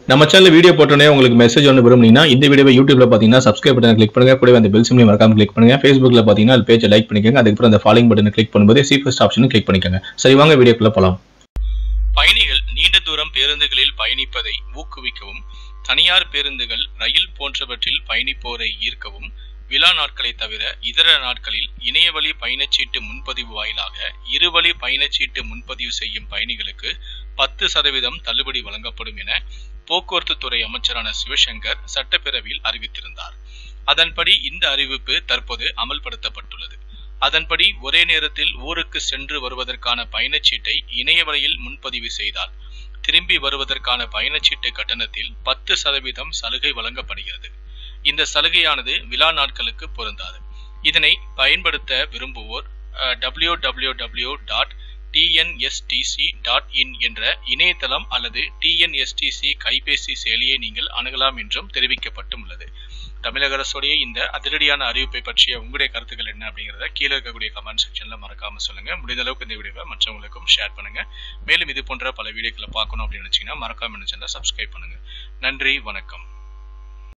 நம்ம channel video போட்டோன்னே உங்களுக்கு மெசேஜ் ஒன்று விரும்புனீங்கன்னா இந்த வீடியோவை யூடியூப்ல பார்த்தீங்கன்னா சப்ஸ்கிரைப் பட்டன் கிளிக் பண்ணுங்க கூடவே அந்த பெல் சிம்லையும் மறக்காம கிளிக் பண்ணுங்க ஃபேஸ்புக்ல பார்த்தீங்கன்னா அது பேஜை லைக் பண்ணிக்கோங்க அதுக்கப்புறம் அந்த ஃபாலோயிங் பட்டனை கிளிக் பண்ணும்போது சி ஃபர்ஸ்ட் ஆப்ஷனும் கிளிக் பண்ணிக்கோங்க சரி வாங்க வீடியோக்குள்ள போலாம் பயணிகள் நீண்ட தூரம் பேருந்துகளில் பயணிப்பதை ஊக்குவிக்கவும் தனியார் பேருந்துகள் ரயில் போன்றவற்றில் பயணிப்போரை ஈர்க்கவும் விழா நாட்களை தவிர இதர நாட்களில் இணையவழி பயணச்சீட்டு முன்பதிவு வாயிலாக இருவழி பயணச்சீட்டு முன்பதிவு செய்யும் பயணிகளுக்கு பத்து சதவீதம் தள்ளுபடி வழங்கப்படும் என போக்குவரத்து துறை அமைச்சரான சிவசங்கர் சட்டப்பேரவையில் அறிவித்திருந்தார் அதன்படி இந்த அறிவிப்பு தற்போது அமல்படுத்தப்பட்டுள்ளது அதன்படி ஒரே நேரத்தில் ஊருக்கு சென்று வருவதற்கான பயணச்சீட்டை இணையவழியில் முன்பதிவு செய்தால் திரும்பி வருவதற்கான பயணச்சீட்டு கட்டணத்தில் பத்து சதவீதம் சலுகை வழங்கப்படுகிறது இந்த சலுகையானது விழா நாட்களுக்கு பொருந்தாது இதனை பயன்படுத்த விரும்புவோர் W W W dot TNSTC dot in என்ற இணையதளம் அல்லது டிஎன்எஸ்டிசி கைபேசி செயலியை நீங்கள் அணுகலாம் என்றும் தெரிவிக்கப்பட்டும் உள்ளது தமிழக அரசுடைய இந்த அதிரடியான அறிவிப்பை பற்றிய உங்களுடைய கருத்துக்கள் என்ன அப்படிங்கிறத கீழே இருக்கக்கூடிய கமெண்ட் செக்ஷன்ல மறக்காம சொல்லுங்க முடிந்த அளவுக்கு இந்த வீடியோவை மற்றவங்களுக்கும் ஷேர் பண்ணுங்க மேலும் இது போன்ற பல வீடியோக்களை பார்க்கணும் அப்படின்னு நினைச்சீங்கன்னா மறக்காம என்ன சேனலை சப்ஸ்கிரைப் பண்ணுங்க நன்றி வணக்கம்